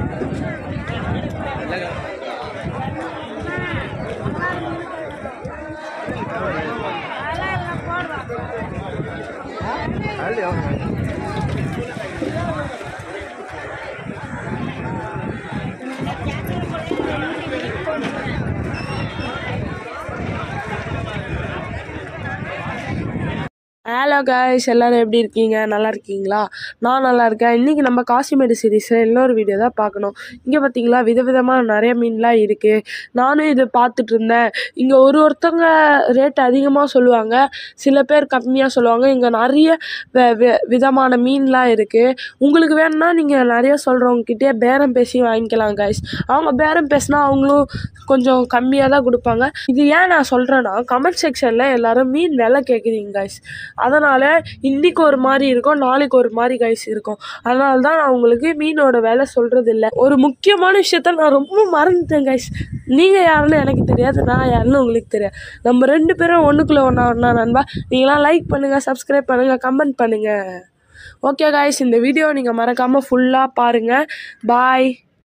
hello guys எல்லாரும் எப்படி இருக்கீங்க நல்லா இருக்கீங்களா நான் நல்லா இருக்கேன் இன்றைக்கி நம்ம காசிமேடு சீரீஸில் இன்னொரு வீடியோ தான் பார்க்கணும் இங்கே பார்த்தீங்களா விதவிதமாக நிறைய மீன்லாம் இருக்குது நானும் இது பார்த்துட்டு இருந்தேன் இங்கே ஒரு ஒருத்தவங்க ரேட் அதிகமாக சொல்லுவாங்க சில பேர் கம்மியாக சொல்லுவாங்க இங்கே நிறைய வி- வி- விதமான மீன்லாம் இருக்குது உங்களுக்கு வேணும்னா நீங்கள் நிறைய சொல்கிறவங்கக்கிட்டே பேரம் பேசி வாங்கிக்கலாம் காய்ஸ் அவங்க பேரம் பேசினா அவங்களும் கொஞ்சம் கம்மியாக தான் கொடுப்பாங்க இது ஏன் நான் சொல்கிறேன்னா கமெண்ட் செக்ஷனில் எல்லாரும் மீன் விலை கேட்குறீங்க காய்ஸ் அதனால் இன்றைக்கி ஒரு மாதிரி இருக்கும் நாளைக்கு ஒரு மாதிரி கைஸ் இருக்கும் அதனால தான் நான் உங்களுக்கு மீனோட விலை சொல்கிறது இல்லை ஒரு முக்கியமான விஷயத்த நான் ரொம்ப மறந்துட்டேன் கைஸ் நீங்கள் யாருன்னு எனக்கு தெரியாது நான் யாருன்னு உங்களுக்கு தெரியாது நம்ம ரெண்டு பேரும் ஒன்றுக்குள்ளே ஒன்றா ஒன்றா நண்பா நீங்களாம் லைக் பண்ணுங்கள் சப்ஸ்கிரைப் பண்ணுங்கள் கமெண்ட் பண்ணுங்கள் ஓகே காய்ஸ் இந்த வீடியோ நீங்கள் மறக்காமல் ஃபுல்லாக பாருங்கள் பாய்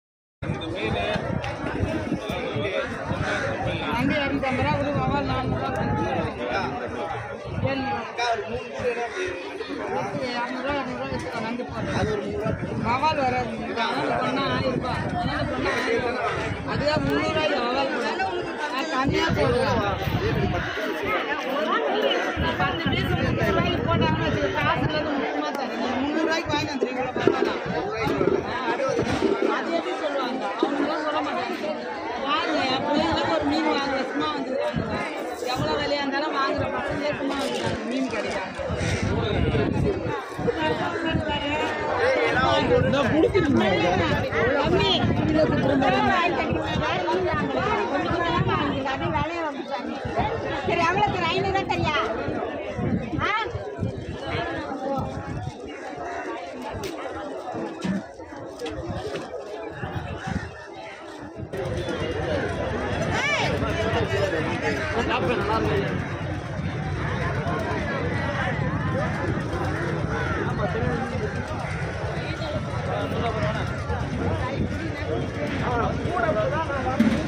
அங்கே இரநூத்தம்பது ரூபா கொடு வவால் நானூறுரூவா இரநூறுவா இரநூறுவா வச்சுக்கோ நண்டு போடுறேன் வவால் வராது ஆனால் பொண்ணா ஆயிரம் ரூபாய் அதனால பொண்ணா ஆயிரம் ரூபாய் அதுதான் முந்நூறுரூவாய்க்கு வவால் கூட நான் கம்மியாக போடுவேன் நான் பத்து பீஸ் முந்நூறுரூவாய்க்கு போட்டாங்கன்னு வச்சுக்கோ காசு இல்லாத முக்கியமாக தரேன் நீங்கள் முந்நூறுரூவாய்க்கு வாங்கி வந்துடுறீங்களா பரவாயில்ல அது எப்படி சொல்லுவாங்க அவங்களாம் சொல்ல மாட்டாங்க வாங்க என் பிள்ளைங்களாம் ஒரு மீன் வாங்குற சும்மா வந்துருக்காங்க எவ்வளோ விலையா இருந்தாலும் வாங்குற பசங்களே சும்மா வந்துருக்காங்க மீன் கிடைக்காங்க கம்மி சரி அவளுக்கு ஐநூறு தெரியா ஆ கூட